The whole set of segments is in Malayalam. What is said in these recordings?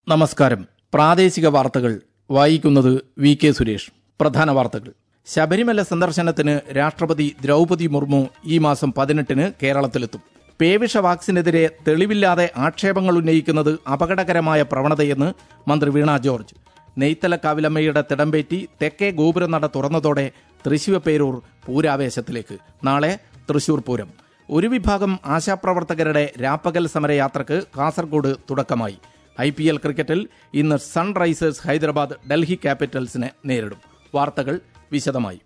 നമസ്കാരം പ്രാദേശിക വാർത്തകൾ വായിക്കുന്നത് വി കെ സുരേഷ് പ്രധാന വാർത്തകൾ ശബരിമല സന്ദർശനത്തിന് രാഷ്ട്രപതി ദ്രൗപതി മുർമു ഈ മാസം പതിനെട്ടിന് കേരളത്തിലെത്തും പേവിഷ വാക്സിനെതിരെ തെളിവില്ലാതെ ആക്ഷേപങ്ങൾ ഉന്നയിക്കുന്നത് അപകടകരമായ പ്രവണതയെന്ന് മന്ത്രി വീണ ജോർജ് നെയ്ത്തല കാവിലമ്മയുടെ തിടമ്പേറ്റി തെക്കേ ഗോപുരനട തുറന്നതോടെ തൃശിവപേരൂർ പൂരാവേശത്തിലേക്ക് നാളെ തൃശൂർ പൂരം ഒരു വിഭാഗം ആശാപ്രവർത്തകരുടെ രാപ്പകൽ സമരയാത്രക്ക് കാസർഗോഡ് തുടക്കമായി ഐ പി എൽ ക്രിക്കറ്റിൽ ഇന്ന് സൺറൈസേഴ്സ് ഹൈദരാബാദ് ഡൽഹി ക്യാപിറ്റൽസിനെ നേരിടും വാർത്തകൾ വിശദമായി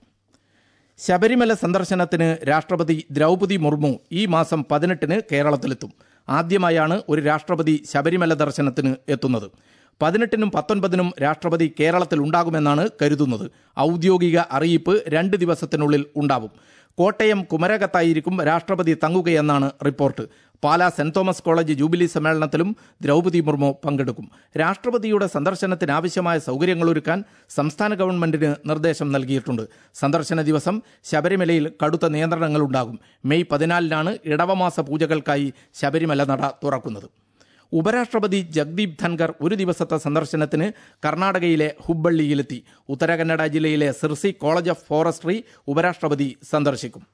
ശബരിമല സന്ദർശനത്തിന് രാഷ്ട്രപതി ദ്രൗപതി മുർമു ഈ മാസം പതിനെട്ടിന് കേരളത്തിലെത്തും ആദ്യമായാണ് ഒരു രാഷ്ട്രപതി ശബരിമല ദർശനത്തിന് എത്തുന്നത് പതിനെട്ടിനും പത്തൊൻപതിനും രാഷ്ട്രപതി കേരളത്തിൽ ഉണ്ടാകുമെന്നാണ് കരുതുന്നത് ഔദ്യോഗിക അറിയിപ്പ് രണ്ട് ദിവസത്തിനുള്ളിൽ ഉണ്ടാവും കോട്ടയം കുമരകത്തായിരിക്കും രാഷ്ട്രപതി തങ്ങുകയെന്നാണ് report Pala Saint Thomas college jubilee സമ്മേളനത്തിലും ദ്രൗപതി മുർമു പങ്കെടുക്കും രാഷ്ട്രപതിയുടെ സന്ദർശനത്തിനാവശ്യമായ സൗകര്യങ്ങളൊരുക്കാൻ സംസ്ഥാന ഗവൺമെന്റിന് നിർദ്ദേശം നൽകിയിട്ടുണ്ട് സന്ദർശന ദിവസം ശബരിമലയിൽ കടുത്ത നിയന്ത്രണങ്ങളുണ്ടാകും മെയ് പതിനാലിനാണ് ഇടവമാസ പൂജകൾക്കായി ശബരിമല നട തുറക്കുന്നത് ഉപരാഷ്ട്രപതി ജഗ്ദീപ് ധൻകർ ഒരു ദിവസത്തെ സന്ദർശനത്തിന് കർണാടകയിലെ ഹുബ്ബള്ളിയിലെത്തി ഉത്തരകന്നഡ ജില്ലയിലെ സിർസി കോളേജ് ഓഫ് ഫോറസ്ട്രി ഉപരാഷ്ട്രപതി സന്ദർശിക്കും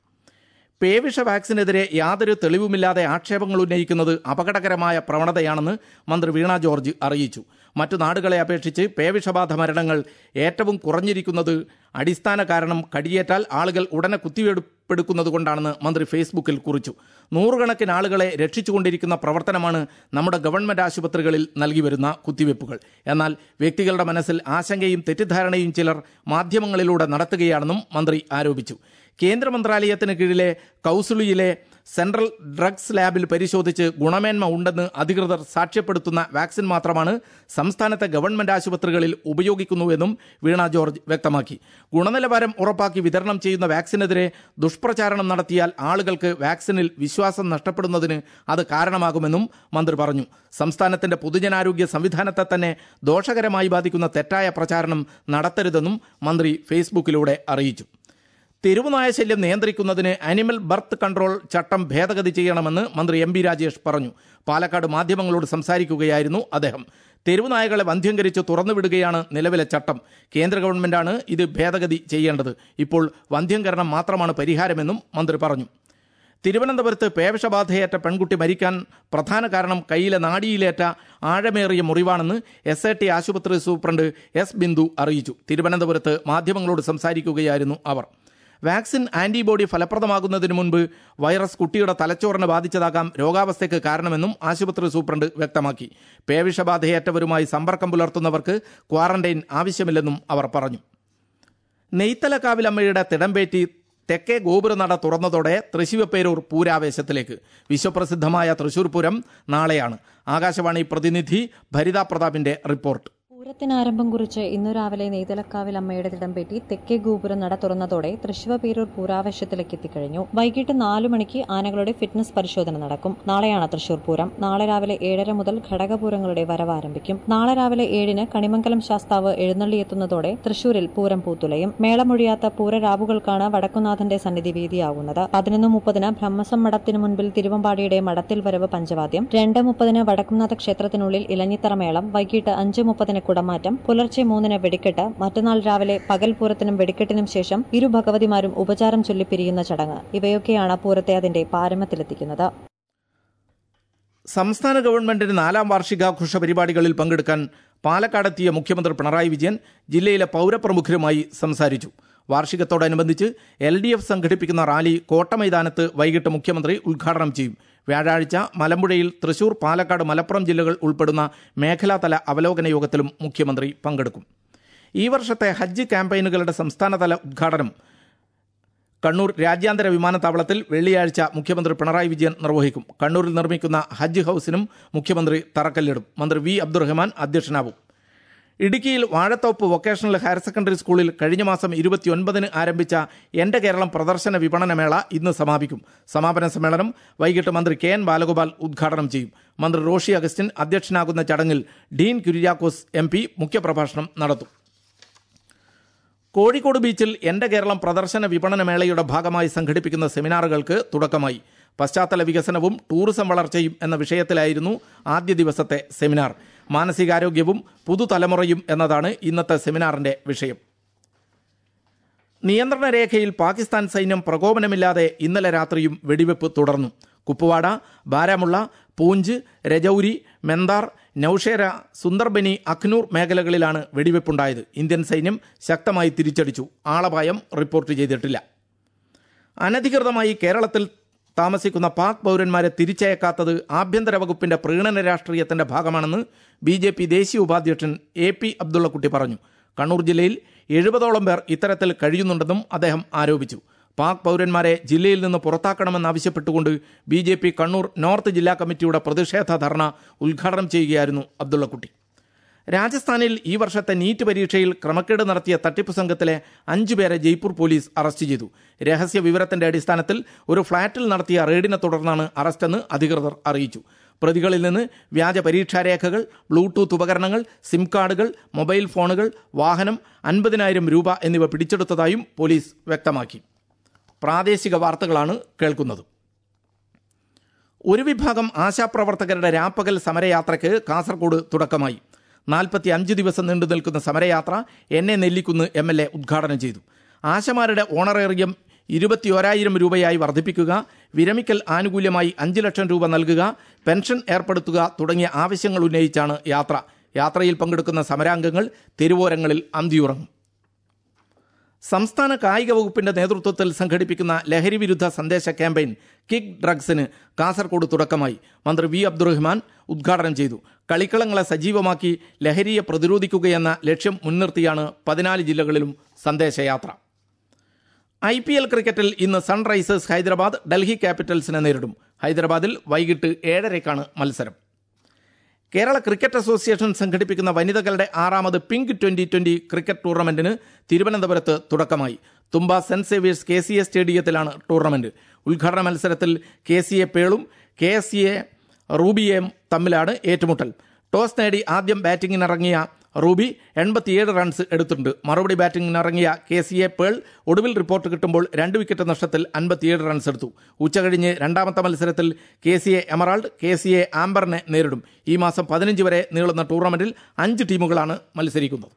പേവിഷ വാക്സിനെതിരെ യാതൊരു തെളിവുമില്ലാതെ ആക്ഷേപങ്ങൾ ഉന്നയിക്കുന്നത് അപകടകരമായ പ്രവണതയാണെന്ന് മന്ത്രി വീണ ജോർജ് അറിയിച്ചു മറ്റു നാടുകളെ അപേക്ഷിച്ച് പേവിഷബാധ മരണങ്ങൾ ഏറ്റവും കുറഞ്ഞിരിക്കുന്നത് അടിസ്ഥാന കാരണം കടിയേറ്റാൽ ആളുകൾ ഉടനെ കുത്തിവെടുപ്പെടുക്കുന്നതുകൊണ്ടാണെന്ന് മന്ത്രി ഫേസ്ബുക്കിൽ കുറിച്ചു നൂറുകണക്കിന് ആളുകളെ രക്ഷിച്ചുകൊണ്ടിരിക്കുന്ന പ്രവർത്തനമാണ് നമ്മുടെ ഗവൺമെന്റ് ആശുപത്രികളിൽ നൽകി വരുന്ന കുത്തിവെപ്പുകൾ എന്നാൽ വ്യക്തികളുടെ മനസ്സിൽ ആശങ്കയും തെറ്റിദ്ധാരണയും ചിലർ മാധ്യമങ്ങളിലൂടെ നടത്തുകയാണെന്നും മന്ത്രി ആരോപിച്ചു കേന്ദ്ര മന്ത്രാലയത്തിന് കീഴിലെ കൌസുളിയിലെ സെൻട്രൽ ഡ്രഗ്സ് ലാബിൽ പരിശോധിച്ച് ഗുണമേന്മ ഉണ്ടെന്ന് അധികൃതർ സാക്ഷ്യപ്പെടുത്തുന്ന വാക്സിൻ മാത്രമാണ് സംസ്ഥാനത്തെ ഗവൺമെന്റ് ആശുപത്രികളിൽ ഉപയോഗിക്കുന്നുവെന്നും വീണ ജോർജ് വ്യക്തമാക്കി ഗുണനിലവാരം ഉറപ്പാക്കി വിതരണം ചെയ്യുന്ന വാക്സിനെതിരെ ദുഷ്പ്രചാരണം നടത്തിയാൽ ആളുകൾക്ക് വാക്സിനിൽ വിശ്വാസം നഷ്ടപ്പെടുന്നതിന് അത് കാരണമാകുമെന്നും മന്ത്രി പറഞ്ഞു സംസ്ഥാനത്തിന്റെ പൊതുജനാരോഗ്യ സംവിധാനത്തെ തന്നെ ദോഷകരമായി ബാധിക്കുന്ന തെറ്റായ പ്രചാരണം നടത്തരുതെന്നും മന്ത്രി ഫേസ്ബുക്കിലൂടെ അറിയിച്ചു തെരുവുനായ ശല്യം നിയന്ത്രിക്കുന്നതിന് അനിമൽ ബർത്ത് കൺട്രോൾ ചട്ടം ഭേദഗതി ചെയ്യണമെന്ന് മന്ത്രി എം ബി രാജേഷ് പറഞ്ഞു പാലക്കാട് മാധ്യമങ്ങളോട് സംസാരിക്കുകയായിരുന്നു അദ്ദേഹം തെരുവുനായകളെ വന്ധ്യംകരിച്ച് തുറന്നുവിടുകയാണ് നിലവിലെ ചട്ടം കേന്ദ്ര ഗവൺമെന്റാണ് ഇത് ഭേദഗതി ചെയ്യേണ്ടത് ഇപ്പോൾ വന്ധ്യംകരണം മാത്രമാണ് പരിഹാരമെന്നും മന്ത്രി പറഞ്ഞു തിരുവനന്തപുരത്ത് പേവിഷബാധയേറ്റ പെൺകുട്ടി മരിക്കാൻ പ്രധാന കാരണം കയ്യിലെ നാടിയിലേറ്റ ആഴമേറിയ മുറിവാണെന്ന് എസ് ഐ ടി ആശുപത്രി സൂപ്രണ്ട് എസ് ബിന്ദു അറിയിച്ചു തിരുവനന്തപുരത്ത് മാധ്യമങ്ങളോട് സംസാരിക്കുകയായിരുന്നു അവർ വാക്സിൻ ആന്റിബോഡി ഫലപ്രദമാകുന്നതിന് മുൻപ് വൈറസ് കുട്ടിയുടെ തലച്ചോറിനെ ബാധിച്ചതാകാം രോഗാവസ്ഥയ്ക്ക് കാരണമെന്നും ആശുപത്രി സൂപ്രണ്ട് വ്യക്തമാക്കി പേവിഷബാധയേറ്റവരുമായി സമ്പർക്കം പുലർത്തുന്നവർക്ക് ക്വാറന്റൈൻ ആവശ്യമില്ലെന്നും അവർ പറഞ്ഞു നെയ്ത്തല കാവിലമ്മയുടെ തിടമ്പേറ്റി തെക്കേ ഗോപുരനട തുറന്നതോടെ തൃശിവപ്പേരൂർ പൂരാവേശത്തിലേക്ക് വിശ്വപ്രസിദ്ധമായ തൃശൂർ പൂരം നാളെയാണ് ആകാശവാണി പ്രതിനിധി ഭരിത പ്രതാപിന്റെ റിപ്പോർട്ട് പൂരത്തിന് ആരംഭം കുറിച്ച് ഇന്നു രാവിലെ നെയ്തലക്കാവിൽ അമ്മയുടെ തിടംപേറ്റി തെക്കേ ഗോപുരം നട തുറന്നതോടെ തൃശിവപേരൂർ പൂരാവേശത്തിലേക്ക് എത്തിക്കഴിഞ്ഞു വൈകിട്ട് നാലു മണിക്ക് ആനകളുടെ ഫിറ്റ്നസ് പരിശോധന നടക്കും നാളെയാണ് തൃശൂർ പൂരം നാളെ രാവിലെ ഏഴര മുതൽ ഘടകപൂരങ്ങളുടെ വരവ് ആരംഭിക്കും നാളെ രാവിലെ ഏഴിന് കണിമംഗലം ശാസ്താവ് എഴുന്നള്ളിയെത്തുന്നതോടെ തൃശൂരിൽ പൂരം പൂത്തുലയും മേളമൊഴിയാത്ത പൂരരാവുകൾക്കാണ് വടക്കുനാഥന്റെ സന്നിധി വേദിയാകുന്നത് പതിനൊന്ന് മുപ്പതിന് ബ്രഹ്മസം മഠത്തിനു മുൻപിൽ തിരുവമ്പാടിയുടെ മഠത്തിൽ വരവ് പഞ്ചവാദ്യം രണ്ട് മുപ്പതിന് വടക്കുംനാഥ ക്ഷേത്രത്തിനുള്ളിൽ ഇലഞ്ഞിത്തറ മേളം വൈകിട്ട് അഞ്ച് മുപ്പതിന് കുടമാറ്റം പുലർച്ചെ മൂന്നിന് വെടിക്കെട്ട് മറ്റന്നാൾ രാവിലെ പകൽപൂരത്തിനും വെടിക്കെട്ടിനും ശേഷം ഇരു ഭഗവതിമാരും ഉപചാരം ചൊല്ലിപ്പിരിയുന്ന ചടങ്ങ് ഇവയൊക്കെയാണ് പൂരത്തെ അതിന്റെ പാരമത്തിലെത്തിക്കുന്നത് സംസ്ഥാന ഗവൺമെന്റിന് നാലാം വാർഷികാഘോഷ പരിപാടികളിൽ പങ്കെടുക്കാൻ പാലക്കാടെത്തിയ മുഖ്യമന്ത്രി പിണറായി വിജയൻ ജില്ലയിലെ പൌരപ്രമുഖരുമായി സംസാരിച്ചു വാർഷികത്തോടനുബന്ധിച്ച് എൽ ഡി എഫ് സംഘടിപ്പിക്കുന്ന റാലി കോട്ടമൈതാനത്ത് വൈകിട്ട് മുഖ്യമന്ത്രി ഉദ്ഘാടനം ചെയ്യും വ്യാഴാഴ്ച മലമ്പുഴയിൽ തൃശൂർ പാലക്കാട് മലപ്പുറം ജില്ലകൾ ഉൾപ്പെടുന്ന മേഖലാതല അവലോകന യോഗത്തിലും മുഖ്യമന്ത്രി പങ്കെടുക്കും ഈ വർഷത്തെ ഹജ്ജ് ക്യാമ്പയിനുകളുടെ സംസ്ഥാനതല ഉദ്ഘാടനം കണ്ണൂർ രാജ്യാന്തര വിമാനത്താവളത്തിൽ വെള്ളിയാഴ്ച മുഖ്യമന്ത്രി പിണറായി വിജയൻ നിർവഹിക്കും കണ്ണൂരിൽ നിർമ്മിക്കുന്ന ഹജ്ജ് ഹൌസിനും മുഖ്യമന്ത്രി തറക്കല്ലിടും മന്ത്രി വി അബ്ദുറഹ്മാൻ അധ്യക്ഷനാവും ഇടുക്കിയിൽ വാഴത്തോപ്പ് വൊക്കേഷണൽ ഹയർ സെക്കൻഡറി സ്കൂളിൽ കഴിഞ്ഞ മാസം ഇരുപത്തിയൊൻപതിന് ആരംഭിച്ച എന്റെ കേരളം പ്രദർശന വിപണനമേള ഇന്ന് സമാപിക്കും സമാപന സമ്മേളനം വൈകിട്ട് മന്ത്രി കെ എൻ ബാലഗോപാൽ ഉദ്ഘാടനം ചെയ്യും മന്ത്രി റോഷി അഗസ്റ്റിൻ അധ്യക്ഷനാകുന്ന ചടങ്ങിൽ ഡീൻ കുര്യാക്കോസ് എം പി മുഖ്യപ്രഭാഷണം നടത്തും കോഴിക്കോട് ബീച്ചിൽ എന്റെ കേരളം പ്രദർശന വിപണന മേളയുടെ ഭാഗമായി സംഘടിപ്പിക്കുന്ന സെമിനാറുകൾക്ക് തുടക്കമായി പശ്ചാത്തല വികസനവും ടൂറിസം വളർച്ചയും എന്ന വിഷയത്തിലായിരുന്നു ആദ്യ ദിവസത്തെ സെമിനാർ മാനസികാരോഗ്യവും പുതുതലമുറയും എന്നതാണ് ഇന്നത്തെ സെമിനാറിന്റെ വിഷയം നിയന്ത്രണ രേഖയിൽ പാകിസ്ഥാൻ സൈന്യം പ്രകോപനമില്ലാതെ ഇന്നലെ രാത്രിയും വെടിവെപ്പ് തുടർന്നു കുപ്പവാഡ ബാരാമുള്ള പൂഞ്ച് രജൌരി മെന്താർ നൌഷേര സുന്ദർബനി അഖ്നൂർ മേഖലകളിലാണ് വെടിവെപ്പുണ്ടായത് ഇന്ത്യൻ സൈന്യം ശക്തമായി തിരിച്ചടിച്ചു ആളപായം റിപ്പോർട്ട് ചെയ്തിട്ടില്ല അനധികൃതമായി കേരളത്തിൽ താമസിക്കുന്ന പാക് പൗരന്മാരെ തിരിച്ചയക്കാത്തത് ആഭ്യന്തര വകുപ്പിന്റെ പ്രീണന രാഷ്ട്രീയത്തിന്റെ ഭാഗമാണെന്ന് ബി ജെ പി ദേശീയ ഉപാധ്യക്ഷൻ എ പി അബ്ദുള്ളക്കുട്ടി പറഞ്ഞു കണ്ണൂർ ജില്ലയിൽ എഴുപതോളം പേർ ഇത്തരത്തിൽ കഴിയുന്നുണ്ടെന്നും അദ്ദേഹം ആരോപിച്ചു പാക് പൗരന്മാരെ ജില്ലയിൽ നിന്ന് പുറത്താക്കണമെന്നാവശ്യപ്പെട്ടുകൊണ്ട് B J P Kannur north ജില്ലാ കമ്മിറ്റിയുടെ പ്രതിഷേധ ധർണ ഉദ്ഘാടനം ചെയ്യുകയായിരുന്നു അബ്ദുള്ളക്കുട്ടി രാജസ്ഥാനിൽ ഈ വർഷത്തെ നീറ്റ് പരീക്ഷയിൽ ക്രമക്കേട് നടത്തിയ തട്ടിപ്പ് സംഘത്തിലെ അഞ്ചു പേരെ ജയ്പൂർ പോലീസ് അറസ്റ്റ് ചെയ്തു രഹസ്യ വിവരത്തിന്റെ അടിസ്ഥാനത്തിൽ ഒരു ഫ്ളാറ്റിൽ നടത്തിയ റെയ്ഡിനെ തുടർന്നാണ് അറസ്റ്റെന്ന് അധികൃതർ അറിയിച്ചു പ്രതികളിൽ നിന്ന് വ്യാജ പരീക്ഷാരേഖകൾ ബ്ലൂടൂത്ത് ഉപകരണങ്ങൾ സിം കാർഡുകൾ മൊബൈൽ ഫോണുകൾ വാഹനം അൻപതിനായിരം രൂപ എന്നിവ പിടിച്ചെടുത്തതായും പോലീസ് വ്യക്തമാക്കി പ്രാദേശിക വാർത്തകളാണ് കേൾക്കുന്നത് ഒരു വിഭാഗം ആശാപ്രവർത്തകരുടെ രാപ്പകൽ സമരയാത്രയ്ക്ക് കാസർഗോഡ് തുടക്കമായി നാൽപ്പത്തി അഞ്ച് ദിവസം നീണ്ടു നിൽക്കുന്ന സമരയാത്ര N A Nellikkunnu M L A ഉദ്ഘാടനം ചെയ്തു ആശമാരുടെ ഓണറേറിയം ഇരുപത്തിയോരായിരം രൂപയായി വർദ്ധിപ്പിക്കുക വിരമിക്കൽ ആനുകൂല്യമായി അഞ്ച് ലക്ഷം രൂപ നൽകുക പെൻഷൻ ഏർപ്പെടുത്തുക തുടങ്ങിയ ആവശ്യങ്ങൾ ഉന്നയിച്ചാണ് യാത്ര യാത്രയിൽ പങ്കെടുക്കുന്ന സമരാംഗങ്ങൾ തെരുവോരങ്ങളിൽ അന്തിയുറങ്ങും സംസ്ഥാന കായിക വകുപ്പിന്റെ നേതൃത്വത്തിൽ സംഘടിപ്പിക്കുന്ന ലഹരി വിരുദ്ധ സന്ദേശ ക്യാമ്പയിൻ കിക്ക് ഡ്രഗ്സിന് കാസർഗോഡ് തുടക്കമായി മന്ത്രി വി അബ്ദുറഹ്മാൻ ഉദ്ഘാടനം ചെയ്തു കളിക്കളങ്ങളെ സജീവമാക്കി ലഹരിയെ പ്രതിരോധിക്കുകയെന്ന ലക്ഷ്യം മുൻനിർത്തിയാണ് പതിനാല് ജില്ലകളിലും സന്ദേശയാത്ര ഐ പി എൽ ക്രിക്കറ്റിൽ ഇന്ന് സൺറൈസേഴ്സ് ഹൈദരാബാദ് ഡൽഹി ക്യാപിറ്റൽസിനെ നേരിടും ഹൈദരാബാദിൽ വൈകിട്ട് ഏഴരയ്ക്കാണ് മത്സരം കേരള ക്രിക്കറ്റ് അസോസിയേഷൻ സംഘടിപ്പിക്കുന്ന വനിതകളുടെ ആറാമത് പിങ്ക് ട്വന്റി ട്വന്റി ക്രിക്കറ്റ് ടൂർണമെന്റിന് തിരുവനന്തപുരത്ത് തുടക്കമായി Thumba Saint Xavier's K C A സ്റ്റേഡിയത്തിലാണ് ടൂർണമെന്റ് ഉദ്ഘാടന മത്സരത്തിൽ കെ സി എ പേളും കെ എസ് സി എ റൂബിയയും തമ്മിലാണ് ഏറ്റുമുട്ടൽ ടോസ് നേടി ആദ്യം ബാറ്റിംഗിനിറങ്ങിയ റൂബി എൺപത്തിയേഴ് റൺസ് എടുത്തിട്ടുണ്ട് മറുപടി ബാറ്റിംഗിനിറങ്ങിയ കെ സി എ പേൾ ഒടുവിൽ റിപ്പോർട്ട് കിട്ടുമ്പോൾ രണ്ട് വിക്കറ്റ് നഷ്ടത്തിൽ അൻപത്തിയേഴ് റൺസ് എടുത്തു ഉച്ചകഴിഞ്ഞ് രണ്ടാമത്തെ മത്സരത്തിൽ K C A Emerald K C A ആംബറിനെ നേരിടും ഈ മാസം പതിനഞ്ച് വരെ നീളുന്ന ടൂർണമെന്റിൽ അഞ്ച് ടീമുകളാണ് മത്സരിക്കുന്നത്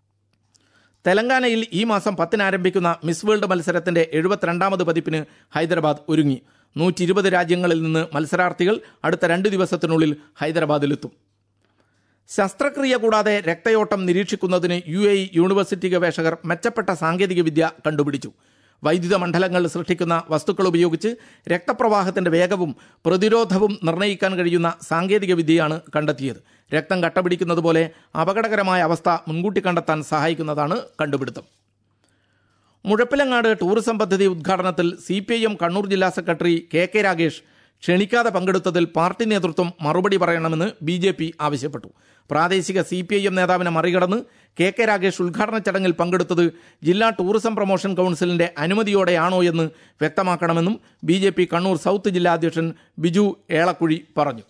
തെലങ്കാനയിൽ ഈ മാസം പത്തിന് ആരംഭിക്കുന്ന മിസ് വേൾഡ് മത്സരത്തിന്റെ എഴുപത്തിരണ്ടാമത് പതിപ്പിന് ഹൈദരാബാദ് ഒരുങ്ങി നൂറ്റി ഇരുപത് രാജ്യങ്ങളിൽ നിന്ന് മത്സരാർത്ഥികൾ അടുത്ത രണ്ട് ദിവസത്തിനുള്ളിൽ ഹൈദരാബാദിലെത്തും ശസ്ത്രക്രിയ കൂടാതെ രക്തയോട്ടം നിരീക്ഷിക്കുന്നതിന് യു എ യൂണിവേഴ്സിറ്റി ഗവേഷകർ മെച്ചപ്പെട്ട സാങ്കേതികവിദ്യ കണ്ടുപിടിച്ചു വൈദ്യുത മണ്ഡലങ്ങൾ സൃഷ്ടിക്കുന്ന വസ്തുക്കൾ ഉപയോഗിച്ച് രക്തപ്രവാഹത്തിന്റെ വേഗവും പ്രതിരോധവും നിർണ്ണയിക്കാൻ കഴിയുന്ന സാങ്കേതികവിദ്യയാണ് കണ്ടെത്തിയത് രക്തം കട്ടപിടിക്കുന്നത് പോലെ അപകടകരമായ അവസ്ഥ മുൻകൂട്ടി കണ്ടെത്താൻ സഹായിക്കുന്നതാണ് കണ്ടുപിടുത്തം മുഴപ്പിലങ്ങാട് ടൂറിസം പദ്ധതി ഉദ്ഘാടനത്തിൽ C P I M Kannur ജില്ലാ സെക്രട്ടറി കെ കെ രാഗേഷ് ക്ഷണിക്കാതെ പങ്കെടുത്തതിൽ പാർട്ടി നേതൃത്വം മറുപടി പറയണമെന്ന് ബി ജെ പി ആവശ്യപ്പെട്ടു പ്രാദേശിക സി പി ഐ എം നേതാവിനെ മറികടന്ന് കെ കെ രാഗേഷ് ഉദ്ഘാടന ചടങ്ങിൽ പങ്കെടുത്തത് ജില്ലാ ടൂറിസം പ്രൊമോഷൻ കൗൺസിലിന്റെ അനുമതിയോടെയാണോ എന്ന് വ്യക്തമാക്കണമെന്നും B J P Kannur south ജില്ലാ അധ്യക്ഷൻ ബിജു ഏളക്കുഴി പറഞ്ഞു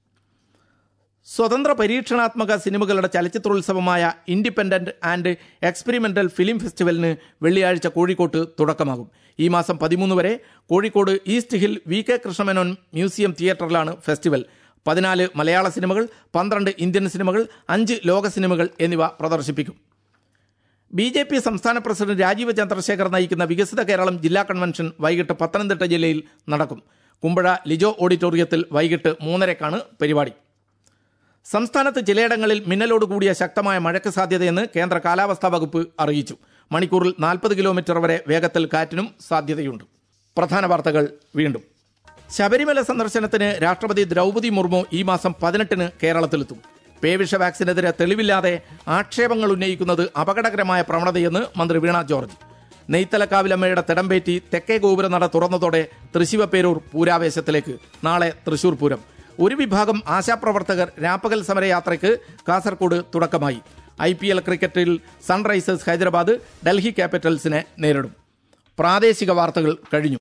സ്വതന്ത്ര പരീക്ഷണാത്മക സിനിമകളുടെ ചലച്ചിത്രോത്സവമായ ഇൻഡിപെൻഡന്റ് ആൻഡ് എക്സ്പെരിമെന്റൽ ഫിലിം ഫെസ്റ്റിവലിന് വെള്ളിയാഴ്ച കോഴിക്കോട്ട് തുടക്കമാകും ഈ മാസം പതിമൂന്ന് വരെ Kozhikode east hill V K Krishnamenon museum തിയേറ്ററിലാണ് ഫെസ്റ്റിവൽ പതിനാല് മലയാള സിനിമകൾ പന്ത്രണ്ട് ഇന്ത്യൻ സിനിമകൾ അഞ്ച് ലോക സിനിമകൾ എന്നിവ പ്രദർശിപ്പിക്കും ബി ജെ പി സംസ്ഥാന പ്രസിഡന്റ് രാജീവ് ചന്ദ്രശേഖർ നയിക്കുന്ന വികസിത കേരളം ജില്ലാ കൺവെൻഷൻ വൈകിട്ട് പത്തനംതിട്ട ജില്ലയിൽ നടക്കും കുമ്പഴ ലിജോ ഓഡിറ്റോറിയത്തിൽ വൈകിട്ട് മൂന്നരക്കാണ് പരിപാടി സംസ്ഥാനത്ത് ചിലയിടങ്ങളിൽ മിന്നലോട് കൂടിയ ശക്തമായ മഴയ്ക്ക് സാധ്യതയെന്ന് കേന്ദ്ര കാലാവസ്ഥാ വകുപ്പ് അറിയിച്ചു മണിക്കൂറിൽ നാൽപ്പത് കിലോമീറ്റർ വരെ വേഗത്തിൽ കാറ്റിനും സാധ്യതയുണ്ട് പ്രധാന വാർത്തകൾ വീണ്ടും ശബരിമല സന്ദർശനത്തിന് രാഷ്ട്രപതി ദ്രൗപതി മുർമു ഈ മാസം പതിനെട്ടിന് കേരളത്തിലെത്തും പേവിഷ വാക്സിനെതിരെ തെളിവില്ലാതെ ആക്ഷേപങ്ങൾ ഉന്നയിക്കുന്നത് അപകടകരമായ പ്രവണതയെന്ന് മന്ത്രി വീണ ജോർജ് നെയ്ത്തലക്കാവിലമ്മയുടെ തിടമ്പേറ്റി തെക്കേ ഗോപുരനട തുറന്നതോടെ തൃശിവപേരൂർ പൂരാവേശത്തിലേക്ക് നാളെ തൃശൂർ പൂരം ഒരു വിഭാഗം ആശാപ്രവർത്തകർ രാപ്പകൽ സമരയാത്രയ്ക്ക് കാസർകോട് തുടക്കമായി ഐ പി എൽ ക്രിക്കറ്റിൽ സൺറൈസേഴ്സ് ഹൈദരാബാദ് ഡൽഹി ക്യാപിറ്റൽസിനെ നേരിടും പ്രാദേശിക വാർത്തകൾ കഴിഞ്ഞു